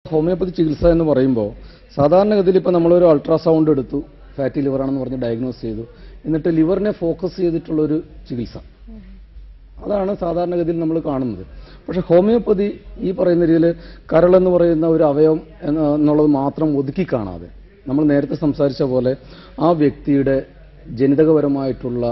Homeopathy ചികിത്സ എന്ന് പറയുമ്പോൾ സാധാരണഗതിയിൽ ഇപ്പോൾ നമ്മളൊരു അൾട്രാസൗണ്ട് എടുത്തു ഫാറ്റി ലിവർ ആണെന്ന് പറഞ്ഞ് ഡയഗ്നോസ് ചെയ്തു എന്നിട്ട് ലിവറിനെ ഫോക്കസ് ചെയ്തിട്ടുള്ളൊരു ചികിത്സ അതാണ് സാധാരണഗതിയിൽ നമ്മൾ കാണുന്നത് പക്ഷെ ഹോമിയോപ്പതി ഈ പറയുന്ന രീതിയിൽ കരളെന്ന് പറയുന്ന ഒരു അവയവം എന്ന- എന്നുള്ളത് മാത്രം ഒതുക്കി കാണാതെ നമ്മൾ നേരത്തെ സംസാരിച്ച പോലെ ആ വ്യക്തിയുടെ ജനിതകപരമായിട്ടുള്ള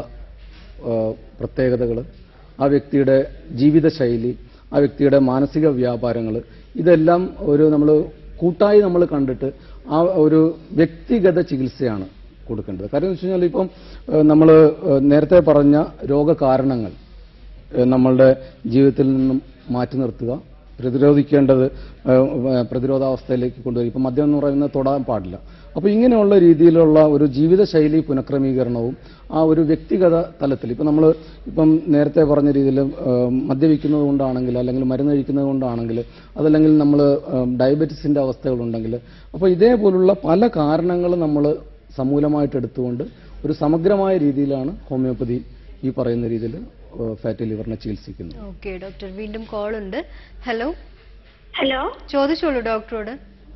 പ്രത്യേകതകൾ ആ വ്യക്തിയുടെ ജീവിതശൈലി ആ വ്യക്തിയുടെ മാനസിക വ്യാപാരങ്ങൾ ഇതെല്ലാം ഒരു നമ്മൾ കൂട്ടായി നമ്മൾ കണ്ടിട്ട് ആ ഒരു വ്യക്തിഗത ചികിത്സയാണ് കൊടുക്കേണ്ടത് കാര്യം എന്ന് വെച്ച് കഴിഞ്ഞാൽ ഇപ്പം നമ്മൾ നേരത്തെ പറഞ്ഞ രോഗകാരണങ്ങൾ ഏഹ് നമ്മളുടെ ജീവിതത്തിൽ നിന്നും മാറ്റി നിർത്തുക പ്രതിരോധിക്കേണ്ടത് ഏഹ് ഏഹ് പ്രതിരോധാവസ്ഥയിലേക്ക് കൊണ്ടുവരും ഇപ്പം മദ്യം എന്ന് പറയുന്നത് തൊടാൻ പാടില്ല അപ്പോൾ ഇങ്ങനെയുള്ള രീതിയിലുള്ള ഒരു ജീവിതശൈലി പുനഃക്രമീകരണവും ആ ഒരു വ്യക്തിഗത തലത്തിൽ ഇപ്പം നമ്മൾ ഇപ്പം നേരത്തെ പറഞ്ഞ രീതിയിൽ ഏഹ് മദ്യപിക്കുന്നത് കൊണ്ടാണെങ്കിൽ അല്ലെങ്കിൽ മരുന്ന് കഴിക്കുന്നത് കൊണ്ടാണെങ്കിൽ അതല്ലെങ്കിൽ നമ്മൾ ഡയബറ്റീസിൻ്റെ അവസ്ഥകളുണ്ടെങ്കിൽ അപ്പോൾ ഇതേപോലുള്ള പല കാരണങ്ങളും നമ്മൾ സമൂലമായിട്ട് എടുത്തുകൊണ്ട് ഒരു സമഗ്രമായ രീതിയിലാണ് ഹോമിയോപ്പതി ഈ പറയുന്ന രീതിയിൽ ഫാറ്റി ലിവറിനെ ചികിത്സിക്കുന്നത് ഓക്കെ ഡോക്ടർ വീണ്ടും കോൾ ഉണ്ട് ഹലോ ഹലോ ചോദിച്ചോളൂ ഡോക്ടറോട്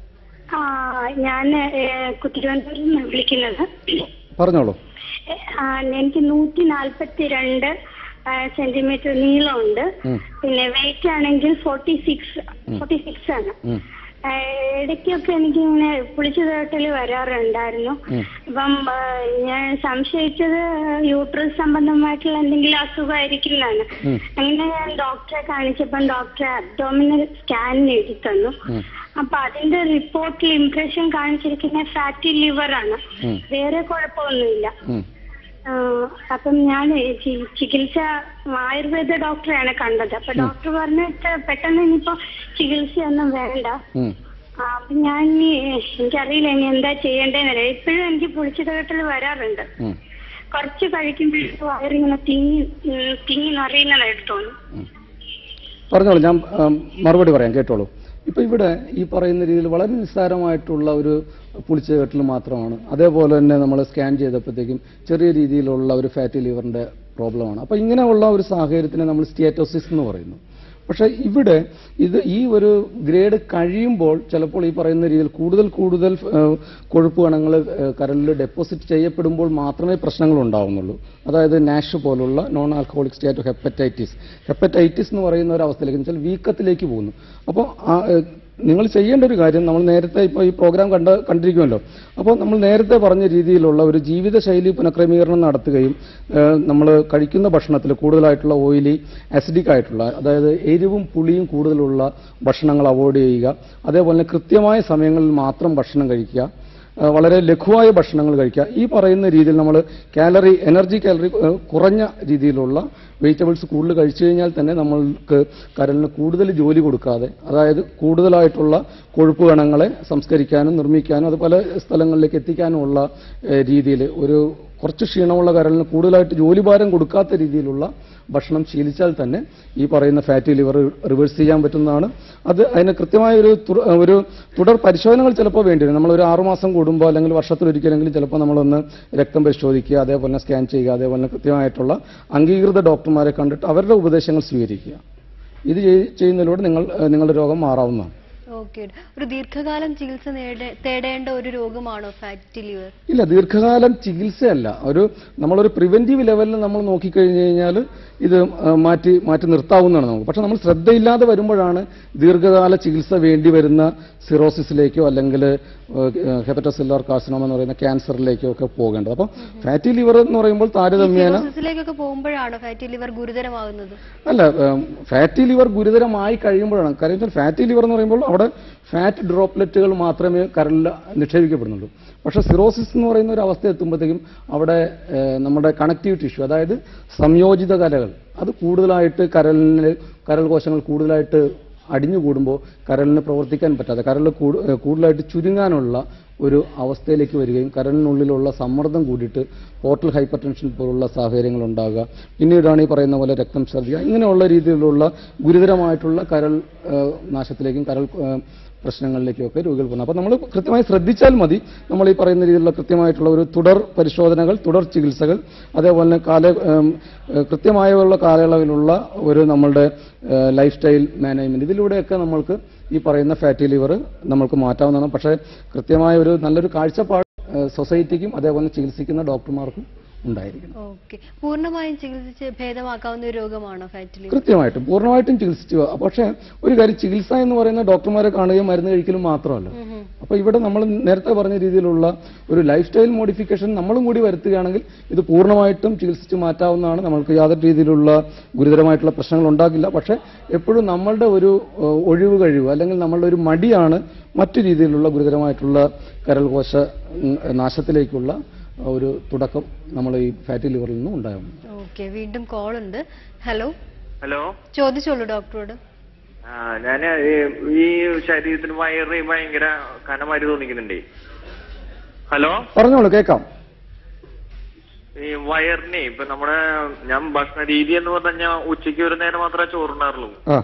ആ ഞാൻ തിരുവനന്തപുരത്ത് നിന്ന് വിളിക്കുന്നത് പറഞ്ഞോളൂ ഏ, ആ, എനിക്ക് നൂറ്റി നാൽപ്പത്തി രണ്ട് സെന്റിമീറ്റർ നീളമുണ്ട് ഉം. പിന്നെ വെയിറ്റ് ആണെങ്കിൽ ഫോർട്ടി സിക്സ് ഫോർട്ടി സിക്സ് ആണ് ഉം. ആ, ഇടയ്ക്കൊക്കെ എനിക്ക് ഇങ്ങനെ പുളിച്ചു തേട്ടൽ വരാറുണ്ടായിരുന്നു ഉം. അപ്പം ആ, ഞാൻ സംശയിച്ചത് യൂട്രസ് സംബന്ധമായിട്ടുള്ള എന്തെങ്കിലും അസുഖമായിരിക്കും എന്നാണ് ഉം. അങ്ങനെ ഞാൻ ഡോക്ടറെ കാണിച്ചപ്പം ഡോക്ടർ അബ്ഡോമിനൽ സ്കാൻ എഴുതി തന്നു ഉം. അപ്പൊ അതിന്റെ റിപ്പോർട്ടിൽ ഇംപ്രഷൻ കാണിച്ചിരിക്കുന്ന ഫാറ്റി ലിവർ ആണ് ഉം. വേറെ കുഴപ്പമൊന്നുമില്ല ഉം. ആ, അപ്പം ഞാൻ ചി- ചികിത്സ ആയുർവേദ ഡോക്ടറെയാണ് കണ്ടത് അപ്പൊ ഡോക്ടർ പറഞ്ഞിട്ട് പെട്ടെന്ന് ഇനിയിപ്പോ ചികിത്സയൊന്നും വേണ്ട ഉം. ആ, അപ്പൊ ഞാൻ ഇനി എനിക്കറിയില്ല ഇനി എന്താ ചെയ്യേണ്ടതെന്നറിയാം ഇപ്പോഴും എനിക്ക് പുളിച്ചു തകട്ടൽ വരാറുണ്ട് ഉം. കുറച്ച് കഴിക്കുമ്പോഴേക്കും വയറിങ്ങനെ തിങ്ങി ഉം, തിങ്ങി നിറയുന്നതായിട്ട് തോന്നും പറഞ്ഞോളൂ ഞാൻ ആം, മറുപടി പറയാം കേട്ടോളൂ ഇപ്പൊ ഇവിടെ ഈ പറയുന്ന രീതിയിൽ വളരെ നിസ്സാരമായിട്ടുള്ള ഒരു പുളിച്ചുകെട്ടൽ മാത്രമാണ് അതേപോലെ തന്നെ നമ്മൾ സ്കാൻ ചെയ്തപ്പോഴത്തേക്കും ചെറിയ രീതിയിലുള്ള ഒരു ഫാറ്റി ലിവറിന്റെ പ്രോബ്ലമാണ് അപ്പൊ ഇങ്ങനെയുള്ള ഒരു സാഹചര്യത്തിനെ നമ്മൾ സ്റ്റിയാറ്റോസിസ് എന്ന് പറയുന്നു പക്ഷെ ഇവിടെ ഇത് ഈ ഒരു ഗ്രേഡ് കഴിയുമ്പോൾ ചിലപ്പോൾ ഈ പറയുന്ന രീതിയിൽ കൂടുതൽ കൂടുതൽ ഏഹ്, കൊഴുപ്പ് കണങ്ങൾ കരളിൽ ഡെപ്പോസിറ്റ് ചെയ്യപ്പെടുമ്പോൾ മാത്രമേ പ്രശ്നങ്ങൾ ഉണ്ടാവുന്നുള്ളൂ അതായത് നാഷ് പോലുള്ള non alcoholic state hepatitis hepatitis എന്ന് പറയുന്ന ഒരു അവസ്ഥയിലേക്ക് എന്ന് വെച്ചാൽ വീക്കത്തിലേക്ക് പോകുന്നു അപ്പോൾ നിങ്ങൾ ചെയ്യേണ്ട ഒരു കാര്യം നമ്മൾ നേരത്തെ ഇപ്പോൾ ഈ പ്രോഗ്രാം കണ്ട കണ്ടിരിക്കുമല്ലോ അപ്പോൾ നമ്മൾ നേരത്തെ പറഞ്ഞ രീതിയിലുള്ള ഒരു ജീവിതശൈലി പുനഃക്രമീകരണം നടത്തുകയും നമ്മൾ കഴിക്കുന്ന ഭക്ഷണത്തിൽ കൂടുതലായിട്ടുള്ള ഓയിലി അസിഡിക് ആയിട്ടുള്ള അതായത് എരിവും പുളിയും കൂടുതലുള്ള ഭക്ഷണങ്ങൾ അവോയ്ഡ് ചെയ്യുക അതേപോലെ തന്നെ കൃത്യമായ സമയങ്ങളിൽ മാത്രം ഭക്ഷണം കഴിക്കുക ആ, വളരെ ലഘുവായ ഭക്ഷണങ്ങൾ കഴിക്കുക ഈ പറയുന്ന രീതിയിൽ നമ്മൾ കാലറി എനർജി കാലറി ഏഹ്, കുറഞ്ഞ രീതിയിലുള്ള വെജിറ്റബിൾസ് കൂടുതൽ കഴിച്ചു കഴിഞ്ഞാൽ തന്നെ നമ്മൾക്ക് കരളിന് കൂടുതൽ ജോലി കൊടുക്കാതെ അതായത് കൂടുതലായിട്ടുള്ള കൊഴുപ്പ് കണങ്ങളെ സംസ്കരിക്കാനും നിർമ്മിക്കാനും അത് പല സ്ഥലങ്ങളിലേക്ക് എത്തിക്കാനുമുള്ള രീതിയിൽ ഒരു കുറച്ച് ക്ഷീണമുള്ള കരളിന് കൂടുതലായിട്ട് ജോലിഭാരം കൊടുക്കാത്ത രീതിയിലുള്ള ഭക്ഷണം ശീലിച്ചാൽ തന്നെ ഈ പറയുന്ന ഫാറ്റി ലിവർ റിവേഴ്സ് ചെയ്യാൻ പറ്റുന്നതാണ് അത് അതിന് കൃത്യമായ ഒരു തുറ- ഒരു തുടർ പരിശോധനകൾ ചിലപ്പോൾ വേണ്ടി വരും നമ്മൾ ഒരു ആറുമാസം കൂടുമ്പോൾ അല്ലെങ്കിൽ വർഷത്തിലൊരിക്കലെങ്കിലും ചിലപ്പോൾ നമ്മളൊന്ന് രക്തം പരിശോധിക്കുക അതേപോലെ തന്നെ സ്കാൻ ചെയ്യുക അതേപോലെ തന്നെ കൃത്യമായിട്ടുള്ള അംഗീകൃത ഡോക്ടർമാരെ കണ്ടിട്ട് അവരുടെ ഉപദേശങ്ങൾ സ്വീകരിക്കുക ഇത് ചെയ്- ചെയ്യുന്നതിലൂടെ നിങ്ങൾ ഏഹ്, നിങ്ങളുടെ രോഗം മാറാവുന്നതാണ് ഓക്കെ ഒരു ദീർഘകാലം ചികിത്സ നേടേ- തേടേണ്ട ഒരു രോഗമാണോ ഫാറ്റി ലിവർ ഇല്ല ദീർഘകാലം ചികിത്സയല്ല ഒരു നമ്മളൊരു പ്രിവെന്റീവ് ലെവലിൽ നമ്മൾ നോക്കിക്കഴിഞ്ഞ് കഴിഞ്ഞാൽ ഇത് ആ, മാറ്റി മാറ്റി നിർത്താവുന്നതാണ് നമുക്ക് പക്ഷെ നമ്മൾ ശ്രദ്ധയില്ലാതെ വരുമ്പോഴാണ് ദീർഘകാല ചികിത്സ വേണ്ടി വരുന്ന സിറോസിസിലേക്കോ അല്ലെങ്കിൽ ഹെപ്പറ്റോസില്ലാർ കാർസിനോമ എന്ന് പറയുന്ന ക്യാൻസറിലേക്കോ ഒക്കെ പോകേണ്ടത് അപ്പം ഫാറ്റി ലിവർ എന്ന് പറയുമ്പോൾ താരതമ്യേന സിറോസിസിലേക്കൊക്കെ പോകുമ്പോഴാണോ ഫാറ്റി ലിവർ ഗുരുതരമാകുന്നത് അല്ല ഫാറ്റി ലിവർ ഗുരുതരമായി കഴിയുമ്പോഴാണ് കാര്യം വെച്ചാൽ ഫാറ്റി ലിവർ എന്ന് പറയുമ്പോൾ അവിടെ ഫാറ്റ് ഡ്രോപ്ലെറ്റുകൾ മാത്രമേ കരളിൽ നിക്ഷേപിക്കപ്പെടുന്നുള്ളൂ പക്ഷേ സിറോസിസ് എന്ന് പറയുന്ന ഒരു അവസ്ഥ എത്തുമ്പോഴത്തേക്കും അവിടെ ഏഹ്, നമ്മുടെ കണക്റ്റീവ് ടിഷ്യൂ അതായത് സംയോജിത കലകൾ അത് കൂടുതലായിട്ട് കരളിന് കരൾ കോശങ്ങൾ കൂടുതലായിട്ട് അടിഞ്ഞുകൂടുമ്പോൾ കരളിന് പ്രവർത്തിക്കാൻ പറ്റാതെ കരൾ കൂടു- ഏഹ്, കൂടുതലായിട്ട് ചുരുങ്ങാനുള്ള ഒരു അവസ്ഥയിലേക്ക് വരികയും കരളിനുള്ളിലുള്ള സമ്മർദ്ദം കൂടിയിട്ട് പോർട്ടൽ ഹൈപ്പർ ടെൻഷൻ പോലുള്ള സാഹചര്യങ്ങൾ ഉണ്ടാകുക പിന്നീടാണ് ഈ പറയുന്ന പോലെ രക്തം ഛർദ്ദിക്കുക ഇങ്ങനെയുള്ള രീതിയിലുള്ള ഗുരുതരമായിട്ടുള്ള കരൾ ഏഹ്, നാശത്തിലേക്കും കരൾ ഏഹ്, പ്രശ്നങ്ങളിലേക്കും ഒക്കെ രോഗികൾ പോകുന്നത് അപ്പോൾ നമ്മൾ കൃത്യമായി ശ്രദ്ധിച്ചാൽ മതി നമ്മൾ ഈ പറയുന്ന രീതിയിലുള്ള കൃത്യമായിട്ടുള്ള ഒരു തുടർ പരിശോധനകൾ തുടർ ചികിത്സകൾ അതേപോലെ തന്നെ കാല ഏം, ഏഹ്, കൃത്യമായുള്ള കാലയളവിലുള്ള ഒരു നമ്മളുടെ ലൈഫ് സ്റ്റൈൽ മാനേജ്മെന്റ് ഇതിലൂടെയൊക്കെ നമ്മൾക്ക് ഈ പറയുന്ന ഫാറ്റി ലിവർ നമുക്ക് മാറ്റാവുന്നതാണ് പക്ഷേ കൃത്യമായ ഒരു നല്ലൊരു കാഴ്ചപ്പാട് ഏഹ്, സൊസൈറ്റിക്കും അതേപോലെ ചികിത്സിക്കുന്ന ഡോക്ടർമാർക്കും ഉണ്ടായിരിക്കണം ഓക്കെ പൂർണ്ണമായും ചികിത്സിച്ച് ഭേദമാക്കാവുന്ന ഒരു രോഗമാണോ ഫാറ്റ് ലിവർ കൃത്യമായിട്ടും പൂർണ്ണമായിട്ടും ചികിത്സിച്ചു പക്ഷേ ഒരു കാര്യം ചികിത്സ എന്ന് പറയുന്ന ഡോക്ടർമാരെ കാണുകയും മരുന്ന് കഴിക്കലും മാത്രമല്ല അപ്പൊ ഇവിടെ നമ്മൾ നേരത്തെ പറഞ്ഞ രീതിയിലുള്ള ഒരു ലൈഫ് സ്റ്റൈൽ മോഡിഫിക്കേഷൻ നമ്മളും കൂടി വരുത്തുകയാണെങ്കിൽ ഇത് പൂർണ്ണമായിട്ടും ചികിത്സിച്ച് മാറ്റാവുന്നതാണ് നമ്മൾക്ക് യാതൊരു രീതിയിലുള്ള ഗുരുതരമായിട്ടുള്ള പ്രശ്നങ്ങൾ ഉണ്ടാകില്ല പക്ഷേ എപ്പോഴും നമ്മളുടെ ഒരു ഏഹ്, ഒഴിവ് കഴിവ് അല്ലെങ്കിൽ നമ്മളുടെ ഒരു മടിയാണ് മറ്റു രീതിയിലുള്ള ഗുരുതരമായിട്ടുള്ള കരൾകോശ ഉം, നാശത്തിലേക്കുള്ള ഒരു തുടക്കം നമ്മൾ ഈ ഫാറ്റി ലിവറിൽ നിന്നും ഉണ്ടാകും ഓക്കെ വീണ്ടും കോൾ ഉണ്ട് ഹലോ ഹലോ ചോദിച്ചോളൂ ഡോക്ടറോട് ആ ഞാൻ ഈ ശരീരത്തിന് വയറ് ഭയങ്കര കനമായിട്ട് തോന്നിക്കുന്നുണ്ടേ ഹലോ പറഞ്ഞോളൂ കേൾക്കാം ഈ വയറിനെ ഇപ്പൊ നമ്മുടെ ഞാൻ ഭക്ഷണ രീതി എന്ന് പറഞ്ഞാൽ ഉച്ചയ്ക്ക് ഒരു നേരം മാത്രമേ ചോറുണ്ടാറുള്ളൂ ആ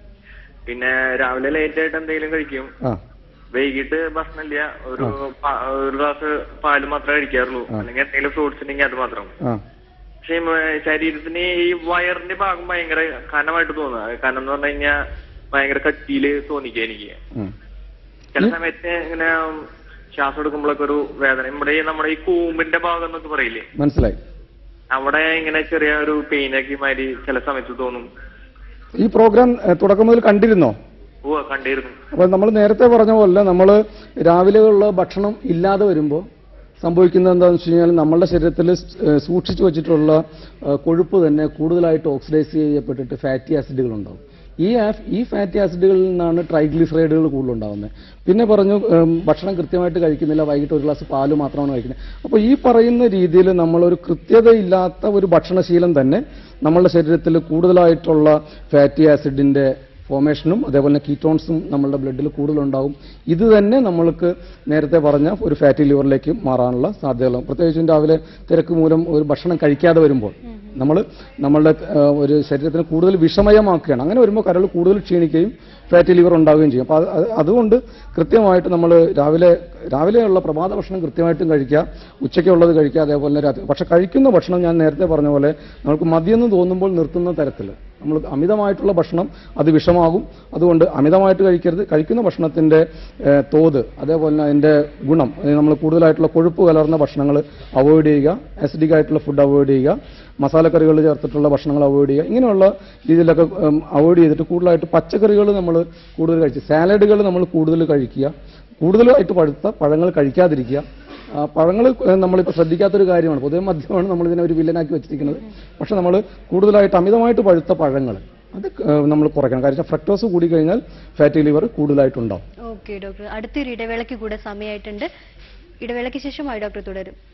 പിന്നെ രാവിലെ ലേറ്റ് ആയിട്ട് എന്തെങ്കിലും കഴിക്കും ആ വൈകിട്ട് ഭക്ഷണമില്ല ഒരു പ- ഒരു ഗ്ലാസ് പാല് മാത്രമേ കഴിക്കാറുള്ളൂ അല്ലെങ്കിൽ എന്തെങ്കിലും ഫ്രൂട്ട്സ് ഉണ്ടെങ്കിൽ അത് മാത്രം ആ പക്ഷെ ഈ മ- ശരീരത്തിന് ഈ വയറിന്റെ ഭാഗം ഭയങ്കര കനമായിട്ട് തോന്നുക കനം എന്ന് പറഞ്ഞു കഴിഞ്ഞാൽ ഭയങ്കര കട്ടിയില് തോന്നിക്കുക എനിക്ക് ഉം. ചില സമയത്ത് ഇങ്ങനെ ശ്വാസം എടുക്കുമ്പോഴൊക്കെ ഒരു വേദന നമ്മുടെ ഈ നമ്മുടെ ഈ കൂമ്പിന്റെ ഭാഗം എന്നൊക്കെ പറയില്ലേ മനസ്സിലായി അവിടെ ഇങ്ങനെ ചെറിയ ഒരു പെയിനൊക്കെ മാതിരി ചില സമയത്ത് തോന്നും ഈ പ്രോഗ്രാം ഏഹ്, തുടക്കം മുതൽ കണ്ടിരുന്നോ ഓ കണ്ടിരുന്നു അപ്പോൾ നമ്മൾ നേരത്തെ പറഞ്ഞ പോലെ നമ്മൾ രാവിലെയുള്ള ഭക്ഷണം ഇല്ലാതെ വരുമ്പോൾ സംഭവിക്കുന്നത് എന്താണെന്ന് വെച്ച് കഴിഞ്ഞാൽ നമ്മളുടെ ശരീരത്തിൽ ഏഹ്, സൂക്ഷിച്ചു വെച്ചിട്ടുള്ള ഏഹ്, കൊഴുപ്പ് തന്നെ കൂടുതലായിട്ട് ഓക്സിഡൈസ് ചെയ്യപ്പെട്ടിട്ട് ഫാറ്റി ആസിഡുകൾ ഉണ്ടാവും ഈ ആഫ്- ഈ ഫാറ്റി ആസിഡുകളിൽ നിന്നാണ് ട്രൈഗ്ലിസറൈഡുകൾ കൂടുതലുണ്ടാകുന്നത് പിന്നെ പറഞ്ഞു ഏം, ഭക്ഷണം കൃത്യമായിട്ട് കഴിക്കുന്നില്ല വൈകിട്ട് ഒരു ഗ്ലാസ് പാല് മാത്രമാണ് കഴിക്കുന്നത് അപ്പോൾ ഈ പറയുന്ന രീതിയിൽ നമ്മളൊരു കൃത്യതയില്ലാത്ത ഒരു ഭക്ഷണശീലം തന്നെ നമ്മളുടെ ശരീരത്തിൽ കൂടുതലായിട്ടുള്ള ഫാറ്റി ആസിഡിന്റെ ഫോമേഷനും അതേപോലെ തന്നെ കീറ്റോൺസും നമ്മളുടെ ബ്ലഡിൽ കൂടുതലുണ്ടാവും ഇത് തന്നെ നമ്മൾക്ക് നേരത്തെ പറഞ്ഞ ഒരു ഫാറ്റി ലിവറിലേക്ക് മാറാനുള്ള സാധ്യതകളും പ്രത്യേകിച്ചും രാവിലെ തിരക്ക് മൂലം ഒരു ഭക്ഷണം കഴിക്കാതെ വരുമ്പോൾ നമ്മൾ നമ്മളുടെ ആ, ഒരു ശരീരത്തിന് കൂടുതൽ വിഷമയമാക്കുകയാണ് അങ്ങനെ വരുമ്പോൾ കരൾ കൂടുതൽ ക്ഷീണിക്കുകയും ഫാറ്റി ലിവർ ഉണ്ടാവുകയും ചെയ്യും അപ്പോൾ അത് അത് അതുകൊണ്ട് കൃത്യമായിട്ട് നമ്മൾ രാവിലെ രാവിലെയുള്ള പ്രഭാത ഭക്ഷണം കൃത്യമായിട്ടും കഴിക്കുക ഉച്ചയ്ക്കുള്ളത് കഴിക്കുക അതേപോലെ തന്നെ രാത്രി പക്ഷെ കഴിക്കുന്ന ഭക്ഷണം ഞാൻ നേരത്തെ പറഞ്ഞ പോലെ നമുക്ക് മതിയെന്ന് തോന്നുമ്പോൾ നിർത്തുന്ന തരത്തിൽ നമ്മൾ അമിതമായിട്ടുള്ള ഭക്ഷണം അത് വിഷമാകും അതുകൊണ്ട് അമിതമായിട്ട് കഴിക്കരുത് കഴിക്കുന്ന ഭക്ഷണത്തിന്റെ ഏഹ്, തോത് അതേപോലെ തന്നെ അതിന്റെ ഗുണം നമ്മൾ കൂടുതലായിട്ടുള്ള കൊഴുപ്പ് കലർന്ന ഭക്ഷണങ്ങൾ അവോയ്ഡ് ചെയ്യുക ആസിഡിക് ആയിട്ടുള്ള ഫുഡ് അവോയ്ഡ് ചെയ്യുക മസാലക്കറികൾ ചേർത്തിട്ടുള്ള ഭക്ഷണങ്ങൾ അവോയ്ഡ് ചെയ്യുക ഇങ്ങനെയുള്ള രീതിയിലൊക്കെ അവോയ്ഡ് ചെയ്തിട്ട് കൂടുതലായിട്ട് പച്ചക്കറികൾ നമ്മൾ കൂടുതൽ കഴിച്ച് സാലഡുകൾ നമ്മൾ കൂടുതൽ കഴിക്കുക കൂടുതലായിട്ട് പഴുത്ത പഴങ്ങൾ കഴിക്കാതിരിക്കുക ആ, പഴങ്ങൾ നമ്മളിപ്പോൾ ശ്രദ്ധിക്കാത്തൊരു കാര്യമാണ് പൊതുവെ മദ്യമാണ് നമ്മൾ ഇതിനെ ഒരു വില്ലനാക്കി വെച്ചിരിക്കുന്നത് പക്ഷെ നമ്മൾ കൂടുതലായിട്ട് അമിതമായിട്ട് പഴുത്ത പഴങ്ങൾ അത് നമ്മൾ കുറയ്ക്കണം കാരണം ഫ്രക്ടോസ് കൂടി കഴിഞ്ഞാൽ ഫാറ്റി ലിവർ കൂടുതലായിട്ടുണ്ടാവും ഓക്കെ ഡോക്ടർ അടുത്തൊരു ഇടവേളയ്ക്ക് കൂടെ സമയമായിട്ടുണ്ട് ഇടവേളയ്ക്ക് ശേഷമായി ഡോക്ടർ തുടരും